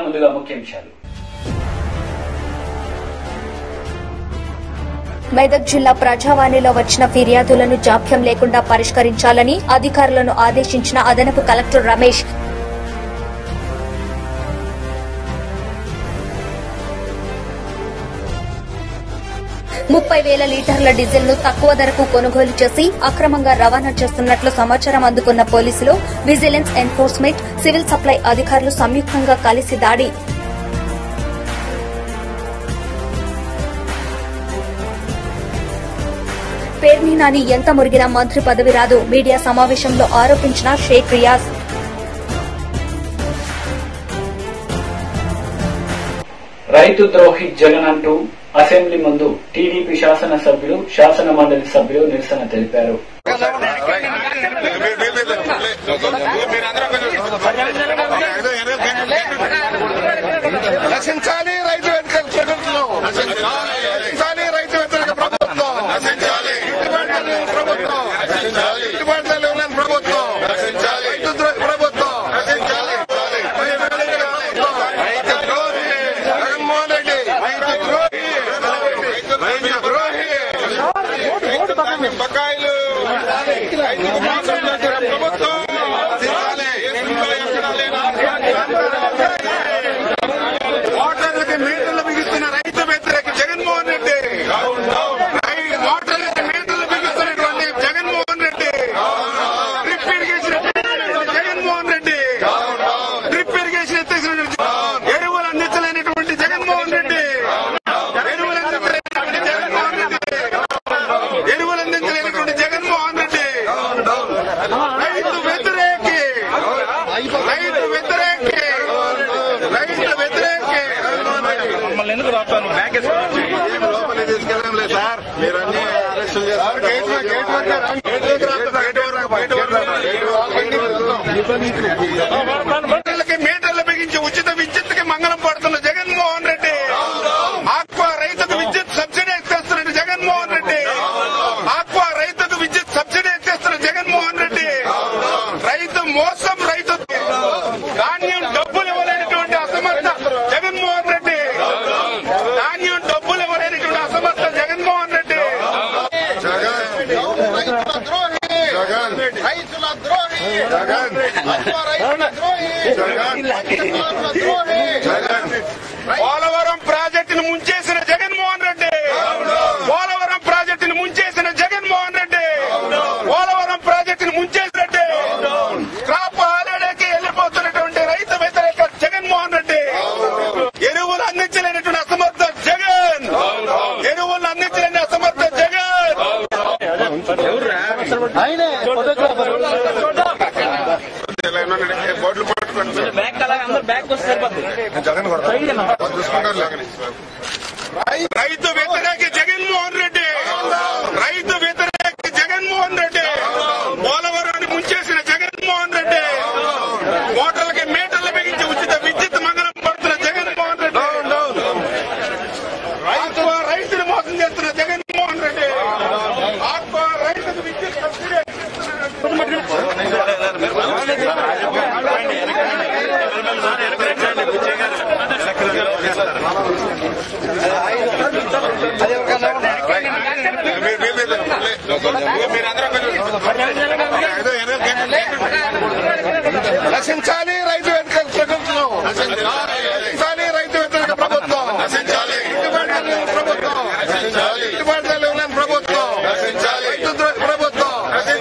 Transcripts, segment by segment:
ముందుగా ముఖ్యాంశాలు మెదక్ జిల్లా ప్రజావాణిలో వచ్చిన ఫిర్యాదులను జాప్యం లేకుండా పరిష్కరించాలని అధికారులను ఆదేశించిన అదనపు కలెక్టర్ రమేష్ ముప్పై వేల లీటర్ల డీజిల్ ను తక్కువ ధరకు కొనుగోలు చేసి అక్రమంగా రవాణా చేస్తున్నట్లు సమాచారం అందుకున్న పోలీసులు విజిలెన్స్ ఎన్ఫోర్స్మెంట్ సివిల్ సప్లై అధికారులు సంయుక్తంగా కలిసి దాడి పేర్ని నాని ఎంత మురిగినా మంత్రి పదవి రాదు మీడియా సమావేశంలో ఆరోపించిన షేక్ రియాజ్ రైతు ద్రోహి జగన్ అంటూ అసెంబ్లీ ముందు టీడీపీ శాసనసభ్యులు శాసన మండలి సభ్యులు నిరసన తెలిపారు నశించాలి రైతు వ్యతిరేక ప్రభుత్వం నశించాలి రైతు వ్యతిరేక ప్రభుత్వం గిట్టుబాటు ప్రభుత్వం గిట్టుబాటు లేని ప్రభుత్వం రైతు ద్రోహి ప్రభుత్వం రైతు ద్రోహి జగన్మోహన్ రెడ్డి రైతు ద్రోహి రైతు ద్రోహి బకాయిలు రైతుకు మోసం చేసిన ప్రభుత్వం ఎక్కడ లేని ఓటర్లకి మీటర్లు బిగిస్తున్న రైతు వ్యతిరేక జగన్మోహన్ రెడ్డి రై- ఓటర్లకి మీటర్లు బిగిస్తున్నటువంటి జగన్మోహన్ రెడ్డి డ్రిప్ ఇరిగేషన్ ఎత్తేసినటువంటి జగన్మోహన్ రెడ్డి డ్రిప్ ఇరిగేషన్ ఎత్తేసినటువంటి ఎరువులు అందించలేనటువంటి జగన్మోహన్ రెడ్డి ఎరువులు అందించలేనటువంటి జగన్మోహన్ రెడ్డి ఎరువులు అందించలేనటువంటి జగన్మోహన్ రెడ్డి రైతు వ్యతిరేకి రైతు వ్యతిరేకి రైతు వ్యతిరేకి మమ్మల్ని ఎందుకు రాస్తాను బ్యాంక్ లోపలికి తీసుకెళ్ళడం లేదు సార్ మీరు అన్ని అరెస్టులు చేస్తారు గేట్ వరకు గేట్ వరకు గేట్ వరకు గేట్ వరకు బయట మీటర్లకి మీటర్లు బిగించి ఉచిత విద్యుత్కి మంగళం పడుతున్న జగన్మోహన్ రెడ్డి ఆక్వా రైతుకు విద్యుత్ సబ్సిడీ ఎత్తేస్తున్న జగన్మోహన్ రెడ్డి ఆక్వా రైతుకు విద్యుత్ సబ్సిడీ ఎత్తేస్తున్న జగన్మోహన్ రెడ్డి రైతు మోసం రైతు ధాన్యం డబ్బులు ఇవ్వలేనటువంటి అసమర్థ జగన్మోహన్ రెడ్డి ధాన్యం డబ్బులు ఇవ్వలేనటువంటి అసమర్థ జగన్మోహన్ రెడ్డి జగన్ రైతుల ద్రోహి జగన్ రైతుల ద్రోహి జగన్ పోలవరం ప్రాజెక్టును ముంచేసిన జగన్మోహన్ రెడ్డి పోలవరం ప్రాజెక్టును ముంచేసిన జగన్మోహన్ రెడ్డి పోలవరం ప్రాజెక్టును ముంచేసినట్టే క్రాప్ హాలిడేకి వెళ్ళిపోతున్నటువంటి రైతు వ్యతిరేక జగన్మోహన్ రెడ్డి ఎరువులు అందించలేనటువంటి అసమర్థ జగన్ ఎరువులు అందించలేని అసమర్థ జగన్ బోర్డులు పట్టుకోండి జగన్ రైతు వ్యతిరేక జగన్మోహన్ రెడ్డి రైతు వ్యతిరేక జగన్మోహన్ రెడ్డి పోలవరాన్ని ముంచేసిన జగన్మోహన్ రెడ్డి మోటార్లకి మీటర్లు బిగించి ఉచిత విద్యుత్ మంగళం పడుతున్న జగన్మోహన్ రెడ్డి రైతు రైతును మోసం చేస్తున్న జగన్మోహన్ రెడ్డి ఆత్మ రైతుకు విద్యుత్ సబ్సిడీ నశించాలి రైతు వ్యతిరేక ప్రభుత్వం నశించాలి రైతు వ్యతిరేక ప్రభుత్వం గిట్టుబాటు లేని ప్రభుత్వం గిట్టుబాటు లేని ప్రభుత్వం రైతు ద్రోహి ప్రభుత్వం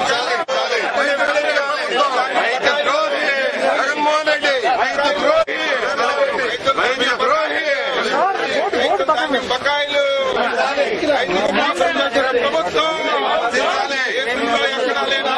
రైతు ద్రోహి జగన్మోహన్ రెడ్డి రైతు ద్రోహి రైతు ద్రోహి బకాయిలు రైతుకు మోసం చేసిన ప్రభుత్వం ఎక్కడ లేని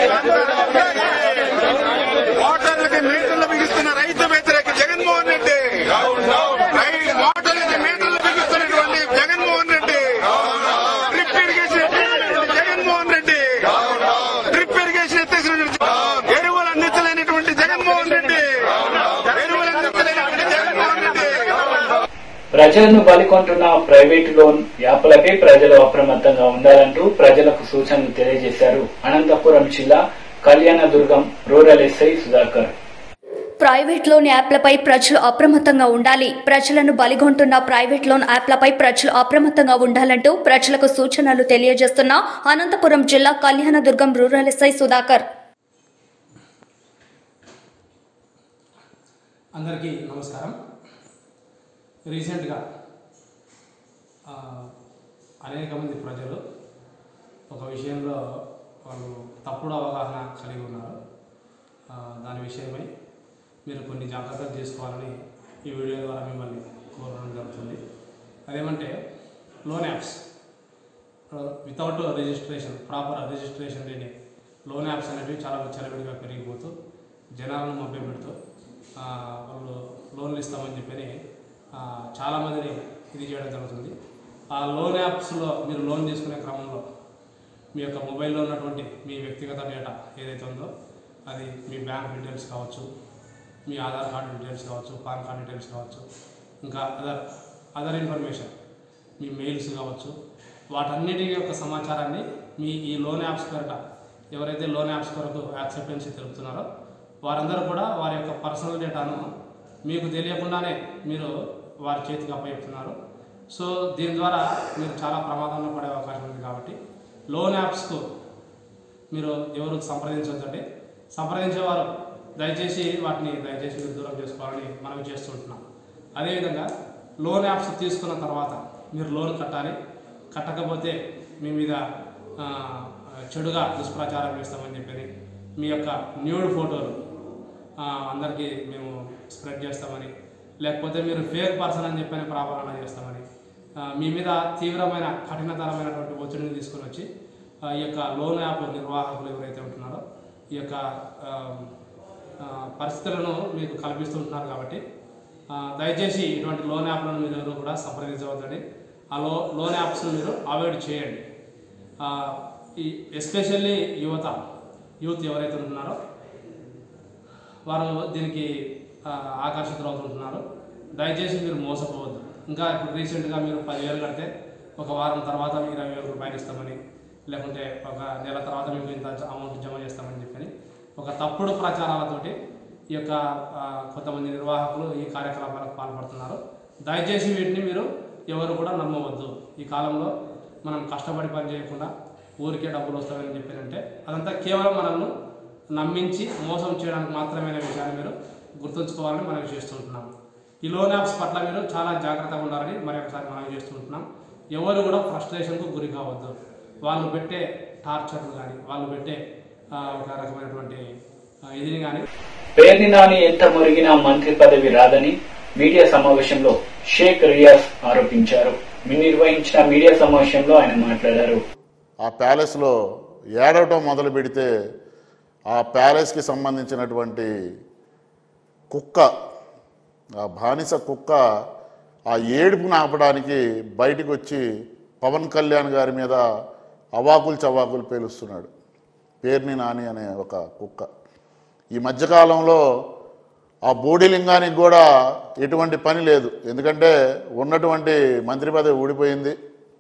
ఓటర్లకి మీటర్లు బిగిస్తున్న రైతు వ్యతిరేక జగన్మోహన్ రెడ్డి రై- ఓటర్లకి మీటర్లు బిగిస్తున్నటువంటి జగన్మోహన్ రెడ్డి డ్రిప్ ఇరిగేషన్ ఎత్తేసినటువంటి జగన్మోహన్ రెడ్డి డ్రిప్ ఇరిగేషన్ ఎత్తేసినటువంటి ఎరువులు అందించలేనటువంటి జగన్మోహన్ రెడ్డి ఎరువులు అందించలేనటువంటి జగన్మోహన్ రెడ్డి ప్రజలను బలికొంటున్న ప్రైవేటు లోన్ యాప్లపై ప్రజలు అప్రమత్తంగా ఉండాలంటూ ప్రజలకు సూచనలు తెలియజేశారు అనంతపురం జిల్లా Kalyandurgam rural SI Sudhakar private loan యాప్లపై ప్రజలు అప్రమత్తంగా ఉండాలి ప్రజలను బలిగొంటున్న ప్రైవేట్ లోన్ యాప్లపై ప్రజలు అప్రమత్తంగా ఉండాలంటూ ప్రజలకు సూచనలు తెలియజేస్తున్న అనంతపురం జిల్లా కళ్యాణదుర్గం రూరల్ ఎస్ఐ సుధాకర్ అందరికీ నమస్కారం రీసెంట్గా ఆ, అనేక మంది ప్రజలు ఒక విషయంలో వాళ్ళు తప్పుడు అవగాహన కలిగి ఉన్నారు ఆ, దాని విషయమై మీరు కొన్ని జాగ్రత్తలు తీసుకోవాలని ఈ వీడియో ద్వారా మిమ్మల్ని కోరడం జరుగుతుంది అదేమంటే loan apps without registration proper registration లేని లోన్ యాప్స్ అనేవి చాలా విచ్చలవిడిగా పెరిగిపోతూ జనాలను మభ్యపెడుతూ ఆ, వాళ్ళు లోన్లు ఇస్తామని చెప్పని ఆ, చాలామందిని ఇది చేయడం జరుగుతుంది ఆ లోన్ యాప్స్లో మీరు లోన్ తీసుకునే క్రమంలో మీ యొక్క మొబైల్లో ఉన్నటువంటి మీ వ్యక్తిగత డేటా ఏదైతే ఉందో అది మీ బ్యాంక్ డీటెయిల్స్ కావచ్చు మీ ఆధార్ కార్డు డీటెయిల్స్ కావచ్చు పాన్ కార్డ్ డీటెయిల్స్ కావచ్చు ఇంకా అదర్ అదర్ ఇన్ఫర్మేషన్ మీ మెయిల్స్ కావచ్చు వాటన్నిటి యొక్క సమాచారాన్ని మీ ఈ లోన్ యాప్స్ పేరట ఎవరైతే లోన్ యాప్స్ కొరకు యాక్సెప్టెన్సీ తెలుపుతున్నారో వారందరూ కూడా వారి యొక్క పర్సనల్ డేటాను మీకు తెలియకుండానే మీరు వారి చేతికి అప్పచెప్తున్నారు సో దీని ద్వారా మీరు చాలా ప్రమాదంలో పడే అవకాశం ఉంది కాబట్టి లోన్ యాప్స్కు మీరు ఎవరు సంప్రదించవద్దండి సంప్రదించేవారు దయచేసి వాటిని దయచేసి మీరు దూరం చేసుకోవాలని మనం చేస్తుంటున్నాం అదేవిధంగా లోన్ యాప్స్ తీసుకున్న తర్వాత మీరు లోన్ కట్టాలి కట్టకపోతే మీ మీద ఆ, చెడుగా దుష్ప్రచారం చేస్తామని చెప్పని మీ యొక్క న్యూడ్ ఫోటోలు ఆ, అందరికీ మేము స్ప్రెడ్ చేస్తామని లేకపోతే మీరు ఫేక్ పర్సన్ అని చెప్పని ప్రాపరణ చేస్తామని ఆ, మీ మీద తీవ్రమైన కఠినతరమైనటువంటి ఒత్తిడిని తీసుకొని వచ్చి ఆ, ఈ యొక్క లోన్ యాప్ నిర్వాహకులు ఎవరైతే ఉంటున్నారో ఈ యొక్క ఆ, ఆ, పరిస్థితులను మీకు కల్పిస్తుంటున్నారు కాబట్టి ఆ, దయచేసి ఇటువంటి లోన్ యాప్లను మీరు ఎవరు కూడా సంప్రదించవద్దండి ఆ లో లోన్ యాప్స్ను మీరు అవాయిడ్ చేయండి ఆ, ఈ ఎస్పెషల్లీ యువత యూత్ ఎవరైతే ఉంటున్నారో వారు దీనికి ఆ, ఆకర్షితులవుతుంటున్నారు దయచేసి మీరు మోసపోవద్దు ఇంకా ఇప్పుడు రీసెంట్గా మీరు పదివేలు కడితే ఒక వారం తర్వాత మీకు ఇరవై వేల రూపాయలు ఇస్తామని లేకుంటే ఒక నెల తర్వాత మీకు ఇంత అమౌంట్ జమ చేస్తామని చెప్పని ఒక తప్పుడు ప్రచారాలతోటి ఈ యొక్క ఆ, కొంతమంది నిర్వాహకులు ఈ కార్యకలాపాలకు పాల్పడుతున్నారు దయచేసి వీటిని మీరు ఎవరు కూడా నమ్మవద్దు ఈ కాలంలో మనం కష్టపడి పని చేయకుండా ఊరికే డబ్బులు వస్తామని చెప్పారంటే అదంతా కేవలం మనల్ని నమ్మించి మోసం చేయడానికి మాత్రమే అనే విషయాన్ని మీరు గుర్తుంచుకోవాలని మనం చేస్తుంటున్నాం ఈ లోన్ యాప్స్ పట్ల మీరు చాలా జాగ్రత్తగా ఉండాలని మరి ఒకసారి మనం చేస్తుంటున్నాం ఎవరు కూడా ఫ్రస్ట్రేషన్కు గురి కావద్దు వాళ్ళు పెట్టే టార్చర్లు కానీ వాళ్ళు పెట్టే ఆ, ఒక రకమైనటువంటి ఆ, ఇదిని కానీ పేర్ని నాని ఎంత మురిగినా మంత్రి పదవి రాదని మీడియా సమావేశంలో షేక్ రియాజ్ ఆరోపించారు నిర్వహించిన మీడియా సమావేశంలో ఆయన మాట్లాడారు ఆ ప్యాలెస్లో ఏడవటం మొదలు పెడితే ఆ ప్యాలెస్కి సంబంధించినటువంటి కుక్క ఆ బానిస కుక్క ఆ ఏడుపును ఆపడానికి బయటికి వచ్చి పవన్ కళ్యాణ్ గారి మీద అవాకులు చవాకులు పేలుస్తున్నాడు పేర్ని నాని అనే ఒక కుక్క ఈ మధ్యకాలంలో ఆ బోడిలింగానికి కూడా ఎటువంటి పని లేదు ఎందుకంటే ఉన్నటువంటి మంత్రి పదవి ఊడిపోయింది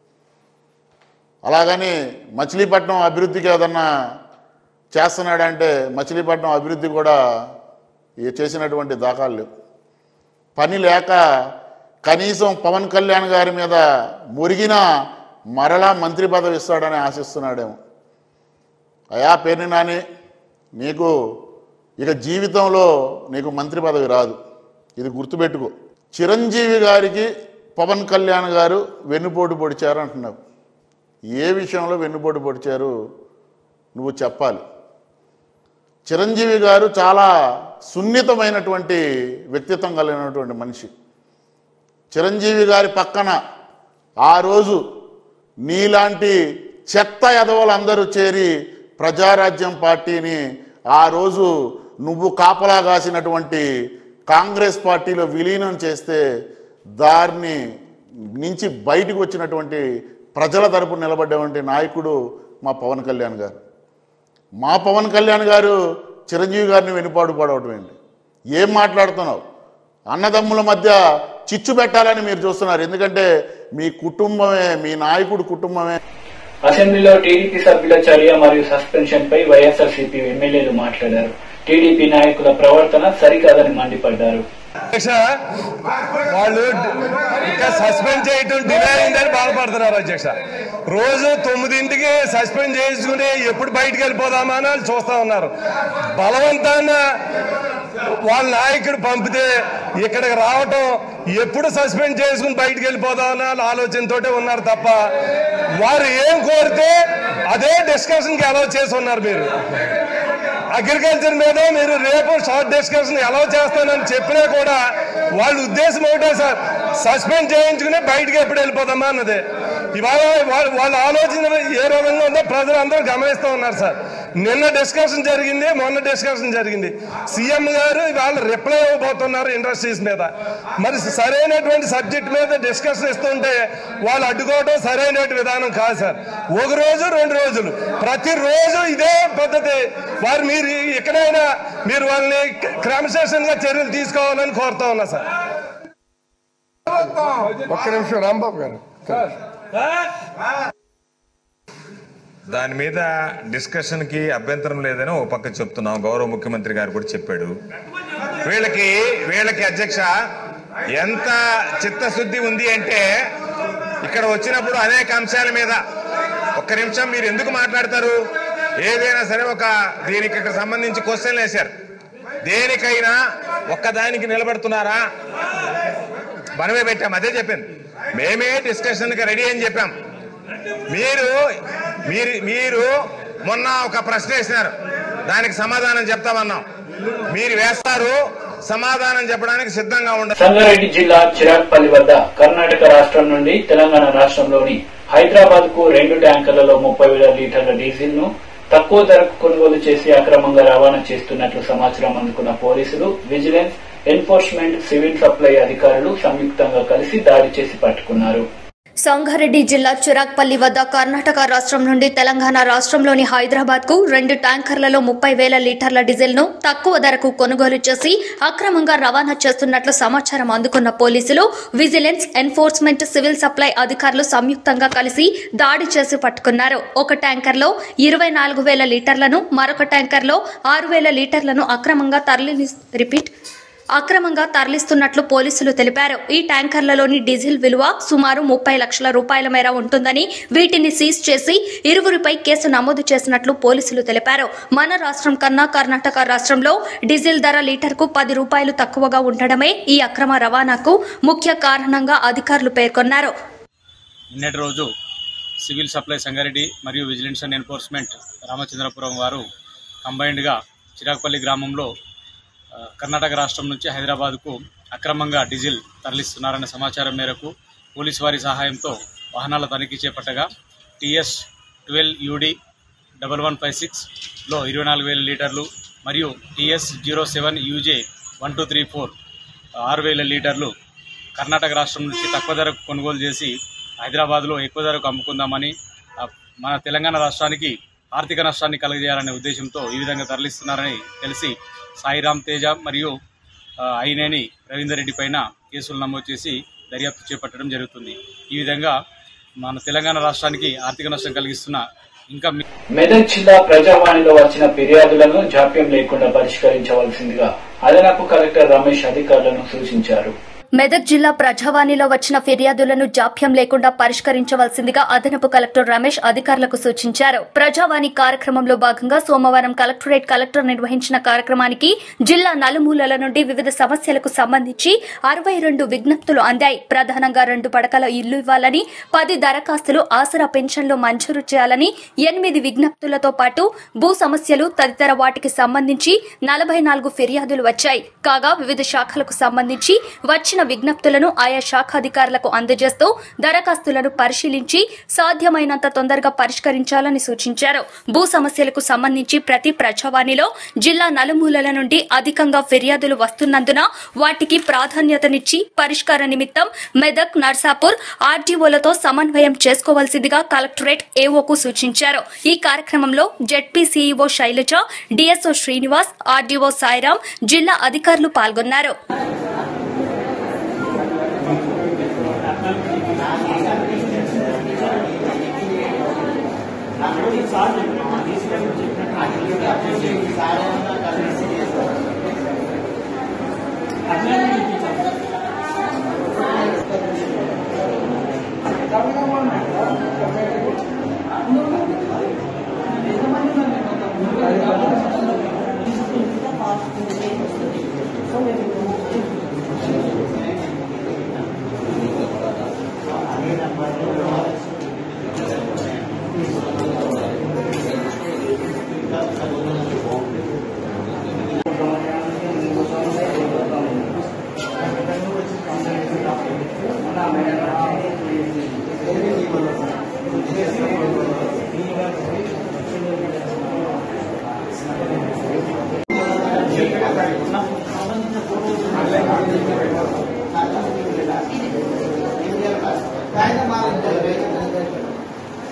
అలాగని మచిలీపట్నం అభివృద్ధికి ఏదన్నా చేస్తున్నాడంటే మచిలీపట్నం అభివృద్ధి కూడా ఈ చేసినటువంటి దాఖలు లేవు పని లేక కనీసం పవన్ కళ్యాణ్ గారి మీద మురిగిన మరలా మంత్రి పదవి ఇస్తాడని ఆశిస్తున్నాడేమో అయా పేర్ని నాని నీకు ఇక జీవితంలో నీకు మంత్రి పదవి రాదు ఇది గుర్తుపెట్టుకో చిరంజీవి గారికి పవన్ కళ్యాణ్ గారు వెన్నుపోటు పొడిచారు అంటున్నావు ఏ విషయంలో వెన్నుపోటు పొడిచారు నువ్వు చెప్పాలి చిరంజీవి గారు చాలా సున్నితమైనటువంటి వ్యక్తిత్వం కలిగినటువంటి మనిషి చిరంజీవి గారి పక్కన ఆ రోజు నీలాంటి చెత్త ఎదవలందరూ చేరి ప్రజారాజ్యం పార్టీని ఆ రోజు నువ్వు కాపలా కాసినటువంటి కాంగ్రెస్ పార్టీలో విలీనం చేస్తే దారిని నుంచి బయటకు వచ్చినటువంటి ప్రజల తరపు నిలబడ్డటువంటి నాయకుడు మా పవన్ కళ్యాణ్ గారు మా పవన్ కళ్యాణ్ గారు చిరంజీవి గారిని వెనుపాడు పడవటం ఏంటి ఏం మాట్లాడుతున్నావు అన్నదమ్ముల మధ్య చిచ్చు పెట్టాలని మీరు చూస్తున్నారు ఎందుకంటే మీ కుటుంబమే మీ నాయకుడు కుటుంబమే అసెంబ్లీలో టీడీపీ సభ్యుల చర్య మరియు సస్పెన్షన్ పై వైఎస్ఆర్సీపీ ఎమ్మెల్యేలు మాట్లాడారు టీడీపీ నాయకుల ప్రవర్తన సరికాదని మండిపడ్డారు అధ్యక్ష వాళ్ళు ఇంకా సస్పెండ్ చేయటం డిలే అయిందని బాధపడుతున్నారు అధ్యక్ష రోజు తొమ్మిదింటికి సస్పెండ్ చేసుకుని ఎప్పుడు బయటికి వెళ్ళిపోదామా అని వాళ్ళు చూస్తా ఉన్నారు బలవంతాన వాళ్ళ నాయకుడు పంపితే ఇక్కడికి రావటం ఎప్పుడు సస్పెండ్ చేసుకుని బయటికి వెళ్ళిపోదామని వాళ్ళ ఆలోచనతోటే ఉన్నారు తప్ప వారు ఏం కోరితే అదే డిస్కషన్కి అలౌ చేసి ఉన్నారు మీరు అగ్రికల్చర్ మీద మీరు రేపు షార్ట్ డిస్కషన్ ఎలా చేస్తానని చెప్పినా కూడా వాళ్ళ ఉద్దేశం ఒకటే సార్ సస్పెండ్ చేయించుకుని బయటికి ఎప్పుడు వెళ్ళిపోదామా అన్నది ఇవాళ వాళ్ళ వాళ్ళ ఆలోచన ఏ రకంగా ఉందో ప్రజలందరూ గమనిస్తూ ఉన్నారు సార్ నిన్న డిస్కషన్ జరిగింది మొన్న డిస్కషన్ జరిగింది సీఎం గారు ఇవాళ రిప్లై ఇవ్వబోతున్నారు ఇండస్ట్రీస్ మీద మరి సరైనటువంటి సబ్జెక్ట్ మీద డిస్కషన్ ఇస్తుంటే వాళ్ళు అడ్డుకోవడం సరైన విధానం కాదు సార్ ఒక రోజు రెండు రోజులు ప్రతిరోజు ఇదే పద్ధతి వారు మీరు ఎక్కడైనా మీరు వాళ్ళని క్రమశిక్షణగా చర్యలు తీసుకోవాలని కోరుతా ఉన్నా సార్ ఒక్క నిమిషం రాంబాబు గారు దాని మీద డిస్కషన్ కి అభ్యంతరం లేదని ఒక పక్క చెప్తున్నాం గౌరవ ముఖ్యమంత్రి గారు కూడా చెప్పాడు వీళ్ళకి వీళ్ళకి అధ్యక్ష ఎంత చిత్తశుద్ధి ఉంది అంటే ఇక్కడ వచ్చినప్పుడు అనేక అంశాల మీద ఒక్క నిమిషం మీరు ఎందుకు మాట్లాడతారు ఏదైనా సరే ఒక దీనికి ఇక్కడ సంబంధించి క్వశ్చన్లు వేశారు దేనికైనా ఒక్కదానికి నిలబడుతున్నారా మనమే పెట్టాం అదే చెప్పింది మేమే డిస్కషన్ కి రెడీ అని చెప్పాం మీరు మీరు మీరు మొన్న ఒక ప్రశ్న వేసినారు దానికి సమాధానం చెప్తామన్నాం మీరు వేస్తారు సమాధానం చెప్పడానికి సిద్ధంగా ఉండాలి సంగారెడ్డి జిల్లా చిరాగ్పల్లి వద్ద కర్ణాటక రాష్ట్రం నుండి తెలంగాణ రాష్ట్రంలోని హైదరాబాద్ కు రెండు ట్యాంకర్లలో ముప్పై వేల లీటర్ల డీజిల్ ను తక్కువ ధరకు కొనుగోలు చేసి అక్రమంగా రవాణా చేస్తున్నట్లు సమాచారం అందుకున్న పోలీసులు విజిలెన్స్ ఎన్ఫోర్స్మెంట్ సివిల్ సప్లై అధికారులు సంయుక్తంగా కలిసి దాడి చేసి పట్టుకున్నారు సంగారెడ్డి జిల్లా చిరాగ్పల్లి వద్ద కర్ణాటక రాష్ట్రం నుండి తెలంగాణ రాష్ట్రంలోని హైదరాబాద్ కు రెండు ట్యాంకర్లలో ముప్పై వేల లీటర్ల డీజిల్ ను తక్కువ ధరకు కొనుగోలు చేసి అక్రమంగా రవాణా చేస్తున్నట్లు సమాచారం అందుకున్న పోలీసులు విజిలెన్స్ ఎన్ఫోర్స్మెంట్ సివిల్ సప్లై అధికారులు సంయుక్తంగా కలిసి దాడి చేసి పట్టుకున్నారు ఒక ట్యాంకర్లో ఇరవై నాలుగు వేల లీటర్లను మరొక ట్యాంకర్లో ఆరు వేల లీటర్లను అక్రమంగా తరలి రిపీట్ అక్రమంగా తరలిస్తున్నట్లు పోలీసులు తెలిపారు ఈ ట్యాంకర్లలోని డీజిల్ విలువ సుమారు ముప్పై లక్షల రూపాయల మేర ఉంటుందని వీటిని సీజ్ చేసి ఇరువురిపై కేసు నమోదు చేసినట్లు పోలీసులు తెలిపారు మన రాష్ట్రం కన్నా కర్ణాటక రాష్ట్రంలో డీజిల్ ధర లీటర్కు పది రూపాయలు తక్కువగా ఉండడమే ఈ అక్రమ రవాణాకు ముఖ్య కారణంగా అధికారులు పేర్కొన్నారు నిన్నటి రోజు సివిల్ సప్లై సంగారెడ్డి మరియు విజిలెన్స్ అండ్ ఎన్ఫోర్స్మెంట్ రామచంద్రపురం వారు కంబైన్డ్గా చిరాకుపల్లి గ్రామంలో ఆ, కర్ణాటక రాష్ట్రం నుంచి హైదరాబాద్కు అక్రమంగా డీజిల్ తరలిస్తున్నారన్న సమాచారం మేరకు పోలీసు వారి సహాయంతో వాహనాల తనిఖీ చేపట్టగా TS twelve UD double one five సిక్స్లో ఇరవై నాలుగు వేల లీటర్లు మరియు TS zero seven UJ one two three four ఆరు వేల లీటర్లు కర్ణాటక రాష్ట్రం నుంచి తక్కువ ధరకు కొనుగోలు చేసి హైదరాబాద్లో ఎక్కువ ధరకు అమ్ముకుందామని ఆ, మన తెలంగాణ రాష్ట్రానికి ఆర్థిక నష్టాన్ని కలగజేయాలనే ఉద్దేశంతో ఈ విధంగా తరలిస్తున్నారని తెలిసి సాయిరామ్ తేజ మరియు ఆ, అయినేని రవీందర్ రెడ్డి పైన కేసులు నమోదు చేసి దర్యాప్తు చేపట్టడం జరుగుతుంది ఈ విధంగా మన తెలంగాణ రాష్ట్రానికి ఆర్థిక నష్టం కలిగిస్తున్న ఇంకా మి- మెదక్ జిల్లా ప్రజావాణిలో వచ్చిన ఫిర్యాదులను జాప్యం లేకుండా పరిష్కరించవలసిందిగా అదనపు కలెక్టర్ రమేష్ అధికారులను సూచించారు మెదక్ జిల్లా ప్రజావాణిలో వచ్చిన ఫిర్యాదులను జాప్యం లేకుండా పరిష్కరించవలసిందిగా అదనపు కలెక్టర్ రమేష్ అధికారులకు సూచించారు ప్రజావాణి కార్యక్రమంలో భాగంగా సోమవారం కలెక్టరేట్ కలెక్టర్ నిర్వహించిన కార్యక్రమానికి జిల్లా నలుమూలల నుండి వివిధ సమస్యలకు సంబంధించి అరవై రెండు విజ్ఞప్తులు అందాయి ప్రధానంగా రెండు పడకల ఇల్లు ఇవ్వాలని పది దరఖాస్తులు ఆసరా పెన్షన్లు మంజూరు చేయాలని ఎనిమిది విజ్ఞప్తులతో పాటు భూ సమస్యలు తదితర వాటికి సంబంధించి నలభై నాలుగు ఫిర్యాదులు వచ్చాయి కాగా వివిధ శాఖలకు సంబంధించి వచ్చిన విజ్ఞప్తులను ఆయా శాఖ అధికారులకు అందజేస్తూ దరఖాస్తులను పరిశీలించి సాధ్యమైనంత తొందరగా పరిష్కరించాలని సూచించారు భూ సమస్యలకు సంబంధించి ప్రతి ప్రజావాణిలో జిల్లా నలుమూలల నుండి అధికంగా ఫిర్యాదులు వస్తున్నందున వాటికి ప్రాధాన్యతనిచ్చి పరిష్కార నిమిత్తం మెదక్ నర్సాపూర్ ఆర్డీఓలతో సమన్వయం చేసుకోవాల్సిందిగా కలెక్టరేట్ ఏఓకు సూచించారు ఈ కార్యక్రమంలో ZP CEO Shailaja DSO Srinivas RDO Sairam జిల్లా అధికారులు పాల్గొన్నారు సార్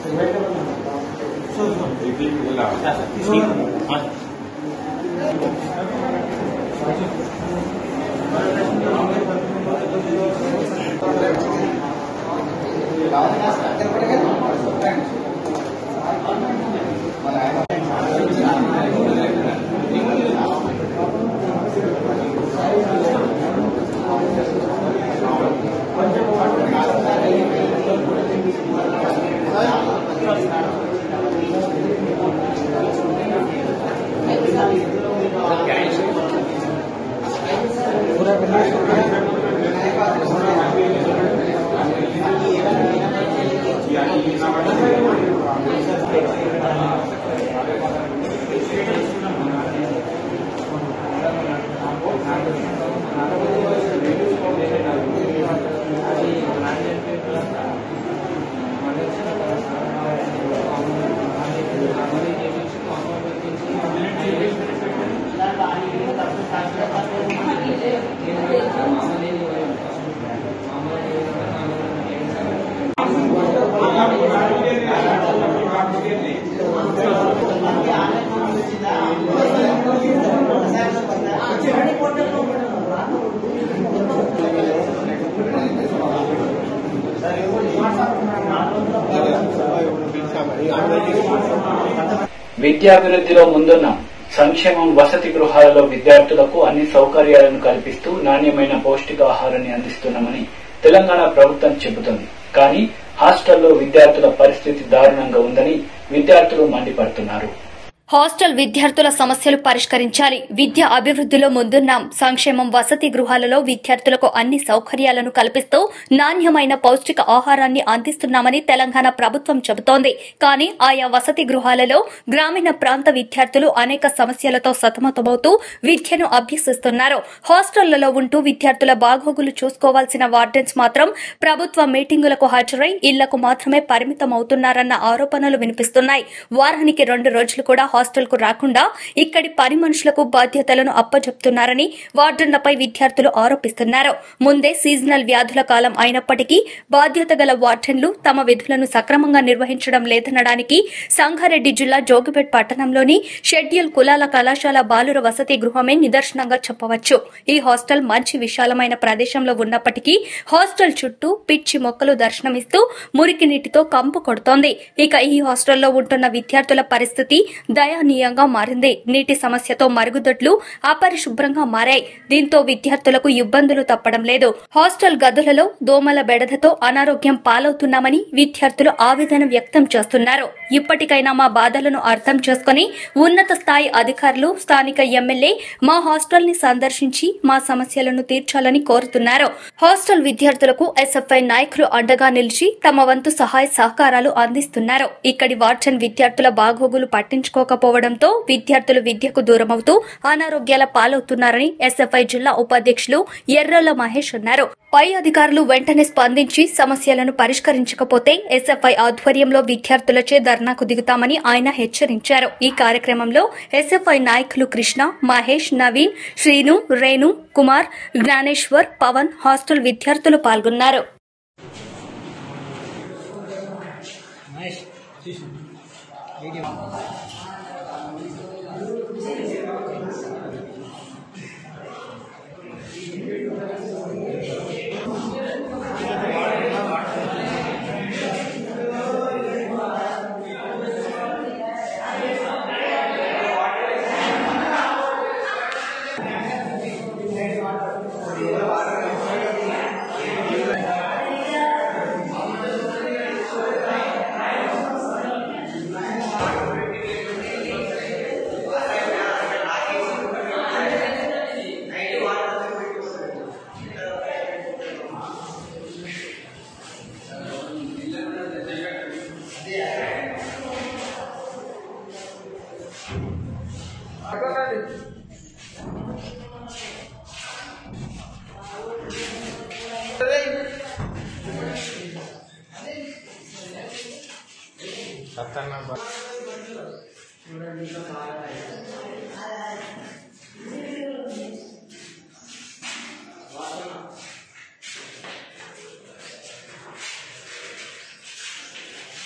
విద్యాభివృద్ధిలో ముందున్న సంక్షేమం వసతి గృహాలలో విద్యార్థులకు అన్ని సౌకర్యాలను కల్పిస్తూ నాణ్యమైన పౌష్టికాహారాన్ని అందిస్తున్నామని తెలంగాణ ప్రభుత్వం చెబుతోంది కానీ హాస్టల్లో విద్యార్థుల పరిస్థితి దారుణంగా ఉందని విద్యార్థులు మండిపడుతున్నారు హాస్టల్ విద్యార్థుల సమస్యలు పరిష్కరించాలి విద్య అభివృద్ధిలో ముందున్నాం సంక్షేమం వసతి గృహాలలో విద్యార్థులకు అన్ని సౌకర్యాలను కల్పిస్తూ నాణ్యమైన పౌష్టిక ఆహారాన్ని అందిస్తున్నామని తెలంగాణ ప్రభుత్వం చెబుతోంది కానీ ఆయా వసతి గృహాలలో గ్రామీణ ప్రాంత విద్యార్థులు అనేక సమస్యలతో సతమతమవుతూ విద్యను అభ్యసిస్తున్నారు హాస్టళ్లలో ఉంటూ విద్యార్థుల బాగోగులు చూసుకోవాల్సిన వార్డెన్స్ మాత్రం ప్రభుత్వ మీటింగులకు హాజరై ఇళ్లకు మాత్రమే పరిమితమవుతున్నారన్న ఆరోపణలు వినిపిస్తున్నాయి వారానికి రెండు రోజులు కూడా హాస్టల్కు రాకుండా ఇక్కడి పని మనుషులకు బాధ్యతలను అప్పజెప్తున్నారని వార్డన్లపై విద్యార్థులు ఆరోపిస్తున్నారు ముందే సీజనల్ వ్యాధుల కాలం అయినప్పటికీ బాధ్యత గల వార్డెన్లు తమ విధులను సక్రమంగా నిర్వహించడం లేదనడానికి సంగారెడ్డి జిల్లా జోగిపేట్ పట్టణంలోని షెడ్యూల్ కులాల కళాశాల బాలుర వసతి గృహమే నిదర్శనంగా చెప్పవచ్చు ఈ హాస్టల్ మంచి విశాలమైన ప్రదేశంలో ఉన్నప్పటికీ హాస్టల్ చుట్టూ పిచ్చి మొక్కలు దర్శనమిస్తూ మురికి నీటితో కంపు కొడుతోంది ఇక ఈ హాస్టల్లో ఉంటున్న విద్యార్థుల పరిస్థితి దయనీయంగా మారింది నీటి సమస్యతో మరుగుదొడ్లు అపరిశుభ్రంగా మారాయి దీంతో విద్యార్థులకు ఇబ్బందులు తప్పడం లేదు హాస్టల్ గదులలో దోమల బెడదతో అనారోగ్యం పాలవుతున్నామని విద్యార్థులు ఆవేదన వ్యక్తం చేస్తున్నారు ఇప్పటికైనా మా బాధలను అర్థం చేసుకుని ఉన్నత స్థాయి అధికారులు స్థానిక ఎమ్మెల్యే మా హాస్టల్ ని సందర్శించి మా సమస్యలను తీర్చాలని కోరుతున్నారు హాస్టల్ విద్యార్థులకు ఎస్ఎఫ్ఐ నాయకులు అండగా నిలిచి తమ వంతు సహాయ సహకారాలు అందిస్తున్నారు ఇక్కడి వార్డెన్ విద్యార్థుల బాగోగులు పట్టించుకోకపోవడంతో విద్యార్థులు విద్యకు దూరమవుతూ అనారోగ్యాల పాలవుతున్నారని ఎస్ఎఫ్ఐ జిల్లా ఉపాధ్యక్షులు ఎర్రల మహేష్ అన్నారు పై అధికారులు వెంటనే స్పందించి సమస్యలను పరిష్కరించకపోతే ఎస్ఎఫ్ఐ ఆధ్వర్యంలో విద్యార్థులచే ధర్నాకు దిగుతామని ఆయన హెచ్చరించారు ఈ కార్యక్రమంలో ఎస్ఎఫ్ఐ నాయకులు కృష్ణ మహేష్ నవీన్ శ్రీను రేణు కుమార్ జ్ఞానేశ్వర్ పవన్ హాస్టల్ విద్యార్థులు పాల్గొన్నారు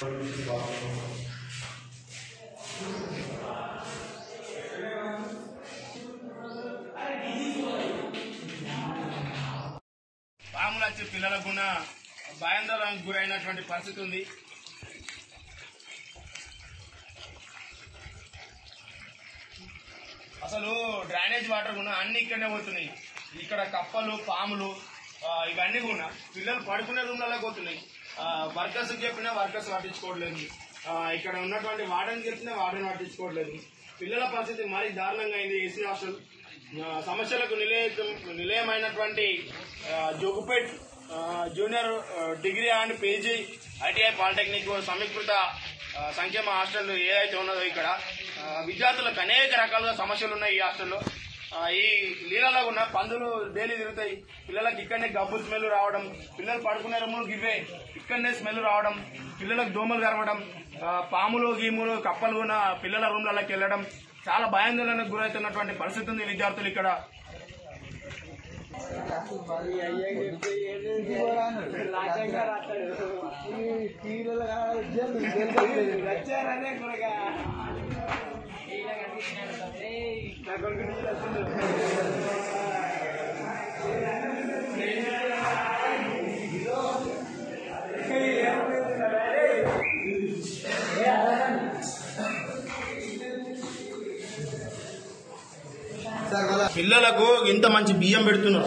పాములు వచ్చి పిల్లలకు కూడా భయాందోళనకు గురైనటువంటి పరిస్థితి ఉంది అసలు డ్రైనేజ్ వాటర్ కూడా అన్ని ఇక్కడనే పోతున్నాయి ఇక్కడ కప్పలు పాములు ఆ, ఇవన్నీ కూడా పిల్లలు పడుకునే రూమ్లలో పోతున్నాయి వర్కర్స్ చెప్పినా వర్కర్స్ పట్టించుకోవట్లేదు ఆ, ఇక్కడ ఉన్నటువంటి వార్డెన్ చెప్పినా వార్డెన్ పట్టించుకోవట్లేదు పిల్లల పరిస్థితి మరీ దారుణంగా అయింది ఏసీ హాస్టల్ ఆ, సమస్యలకు నిలయం నిలయమైనటువంటి ఆ, జోగుపేట్ ఆ, జూనియర్ ఆ, degree and PG ITI polytechnic సమీకృత ఆ, సంక్షేమ హాస్టల్ ఏదైతే ఉన్నదో ఇక్కడ ఆ, విద్యార్థులకు అనేక రకాలుగా సమస్యలు ఉన్నాయి ఈ హాస్టల్లో ఆ, ఈ నీళ్ళలో ఉన్న పందులు డైలీ తిరుగుతాయి పిల్లలకి ఇక్కడనే గబ్బు స్మెల్ రావడం పిల్లలు పడుకునే రూములు గివే ఇక్కడనే స్మెల్ రావడం పిల్లలకు దోమలు కరవడం ఆ, పాములు గీములు కప్పలు ఉన్న పిల్లల రూమ్లలోకి వెళ్ళడం చాలా భయాందోళనకు గురవుతున్నటువంటి పరిస్థితి ఉంది విద్యార్థులు ఇక్కడ పిల్లలకు ఇంత మంచి బియ్యం పెడుతున్నారు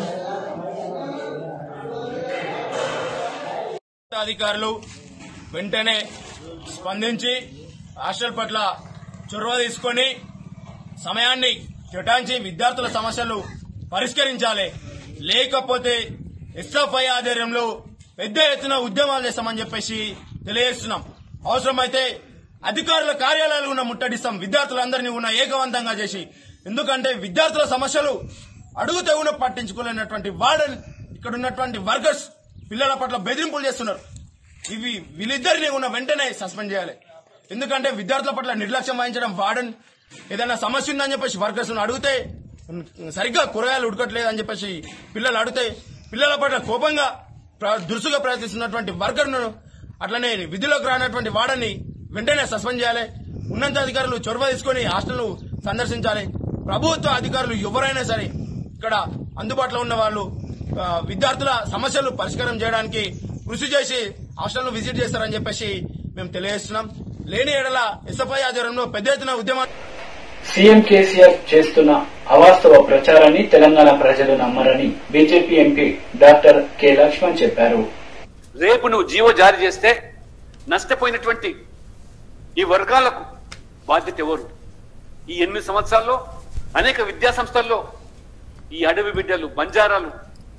అధికారులు వెంటనే స్పందించి హాస్టల్ పట్ల చొరవ తీసుకొని సమయాన్ని కేటాయించి విద్యార్థుల సమస్యలు పరిష్కరించాలి లేకపోతే ఎస్ఎఫ్ఐ ఆధ్వర్యంలో పెద్ద ఎత్తున ఉద్యమాలు చేస్తామని చెప్పేసి తెలియజేస్తున్నాం అవసరమైతే అధికారుల కార్యాలయాలు ఉన్న ముట్టడిస్తాం విద్యార్థులందరినీ ఉన్న ఏకవంతంగా చేసి ఎందుకంటే విద్యార్థుల సమస్యలు అడుగు తెగున పట్టించుకోలేనటువంటి వార్డెన్ ఇక్కడ ఉన్నటువంటి వర్కర్స్ పిల్లల పట్ల బెదిరింపులు చేస్తున్నారు ఇవి వీళ్ళిద్దరిని ఉన్న వెంటనే సస్పెండ్ చేయాలి ఎందుకంటే విద్యార్థుల పట్ల నిర్లక్ష్యం వహించడం వార్డెన్ ఏదైనా సమస్య ఉందని చెప్పేసి వర్కర్స్ అడిగితే సరిగ్గా కూరగాయలు ఉడకట్లేదు అని చెప్పేసి పిల్లలు అడిగితే పిల్లల పట్ల కోపంగా ప్ర- దురుసుగా ప్రవర్తిస్తున్నటువంటి వర్కర్ను అట్లనే విధిలోకి రానటువంటి వాడని వెంటనే సస్పెండ్ చేయాలి ఉన్నతాధికారులు చొరవ తీసుకొని హాస్టల్ను సందర్శించాలి ప్రభుత్వ అధికారులు ఎవరైనా సరే ఇక్కడ అందుబాటులో ఉన్న వాళ్ళు ఆ, విద్యార్థుల సమస్యలు పరిష్కారం చేయడానికి కృషి చేసి హాస్టల్ను విజిట్ చేస్తారని చెప్పేసి మేము తెలియజేస్తున్నాం లేని ఎడల ఎస్ఎఫ్ఐ ఆధ్వర్యంలో పెద్ద ఎత్తున ఉద్యమాలు సీఎం కేసీఆర్ చేస్తున్న అవాస్తవ ప్రచారాన్ని తెలంగాణ ప్రజలు నమ్మరని BJP MP doctor K Laxman చెప్పారు రేపు నువ్వు జీవో జారీ చేస్తే నష్టపోయినటువంటి ఈ వర్గాలకు బాధ్యత ఎవరు ఈ ఎనిమిది సంవత్సరాల్లో అనేక విద్యా సంస్థల్లో ఈ అడవి బిడ్డలు బంజారాలు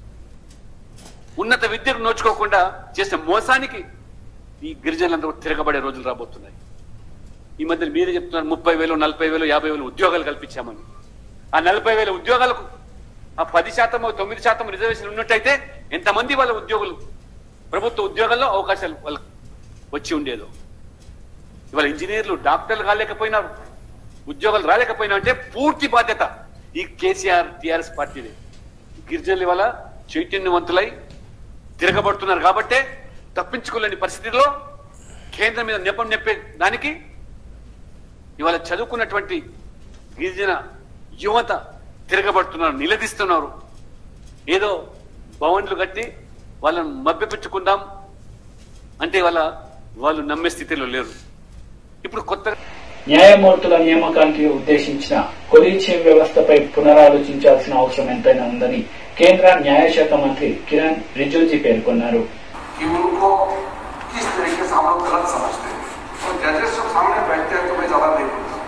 ఉన్నత విద్యను నోచుకోకుండా చేసిన మోసానికి ఈ గిరిజనులందరూ తిరగబడే రోజులు రాబోతున్నాయి ఈ మధ్య మీరే చెప్తున్నారు ముప్పై వేలు నలభై వేలు యాభై వేలు ఉద్యోగాలు కల్పించామని ఆ నలభై వేల ఉద్యోగాలకు ఆ పది శాతం తొమ్మిది శాతం రిజర్వేషన్ ఉన్నట్టయితే ఎంతమంది వాళ్ళ ఉద్యోగులు ప్రభుత్వ ఉద్యోగాల్లో అవకాశాలు వాళ్ళకు వచ్చి ఉండేదో ఇవాళ ఇంజనీర్లు డాక్టర్లు కాలేకపోయినారు ఉద్యోగాలు రాలేకపోయినా అంటే పూర్తి బాధ్యత ఈ కేసీఆర్ టిఆర్ఎస్ పార్టీదే గిరిజనులు ఇవాళ చైతన్యవంతులై తిరగబడుతున్నారు కాబట్టే తప్పించుకోలేని పరిస్థితిలో కేంద్రం మీద నెపం నెప్పే దానికి ఇవాళ చదువుకున్నటువంటి గిరిజన యువత తిరగబడుతున్నారు నిలదీస్తున్నారు ఏదో భవన్లు కట్టి వాళ్ళని మభ్యపెట్టుకుందాం అంటే వాళ్ళ వాళ్ళు నమ్మే స్థితిలో లేరు ఇప్పుడు కొత్తగా న్యాయమూర్తుల నియామకానికి ఉద్దేశించిన కొలీజియం వ్యవస్థపై పునరాలోచించాల్సిన అవసరం ఎంతైనా ఉందని కేంద్ర న్యాయశాఖ మంత్రి కిరణ్ రిజిజు పేర్కొన్నారు कि उनको किस तरीके से हम लोग गलत समझते हैं और जजेस जब सामने बैठते हैं तो मैं ज्यादा नहीं बोलता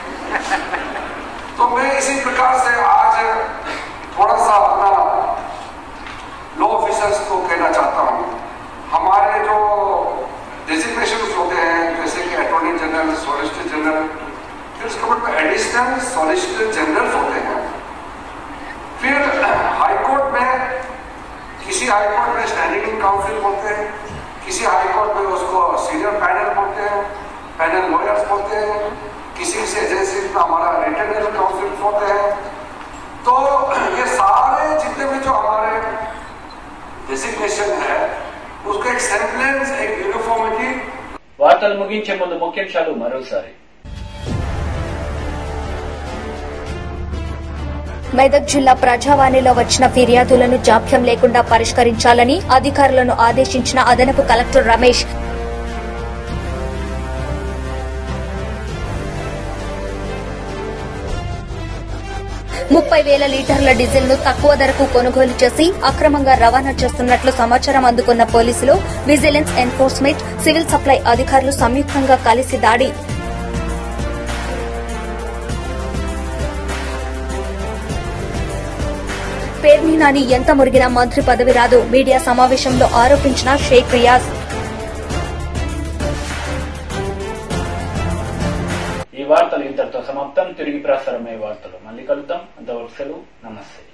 तो मैं इसी प्रकार से आज थोड़ा सा अपना लॉ ऑफिसर्स को कहना चाहता हूँ हमारे जो डेजिग्नेशन होते हैं जैसे कि अटॉर्नी जनरल सॉलिसिटर जनरल फिर उसके बाद में एडिशनल सॉलिसिटर जनरल होते हैं फिर हाईकोर्ट में किसी हाईकोर्ट में स्टैंडिंग काउंसिल बोलते हैं किसी हाईकोर्ट में उसको सीनियर पैनल बोलते हैं पैनल लॉयर्स बोलते हैं किसी से एजेंसी में हमारा रिटर्नल काउंसिल होते हैं तो ये सारे जितने भी जो हमारे डेजिग्नेशन है उसको एक सेम्पलेंस एक यूनिफॉर्मिटी వార్తలు ముగించే ముందు ముఖ్యాంశాలు మరోసారి మెదక్ జిల్లా ప్రజావాణిలో వచ్చిన ఫిర్యాదులను జాప్యం లేకుండా పరిష్కరించాలని అధికారులను ఆదేశించిన అదనపు కలెక్టర్ రమేష్ ముప్పై వేల లీటర్ల డీజిల్ ను తక్కువ ధరకు కొనుగోలు చేసి అక్రమంగా రవాణా చేస్తున్నట్లు సమాచారం అందుకున్న పోలీసులు విజిలెన్స్ ఎన్ఫోర్స్మెంట్ సివిల్ సప్లై అధికారులు సంయుక్తంగా కలిసి దాడి పేర్ని నాని ఎంత మురిగినా మంత్రి పదవి రాదు మీడియా సమావేశంలో ఆరోపించిన షేక్ రియాజ్ ఈ వార్తలు ఇంతటితో సమాప్తం తిరిగి ప్రసారమయ్యే వార్తలు మళ్ళీ కలుద్దాం అంతవరకు సెలవు నమస్తే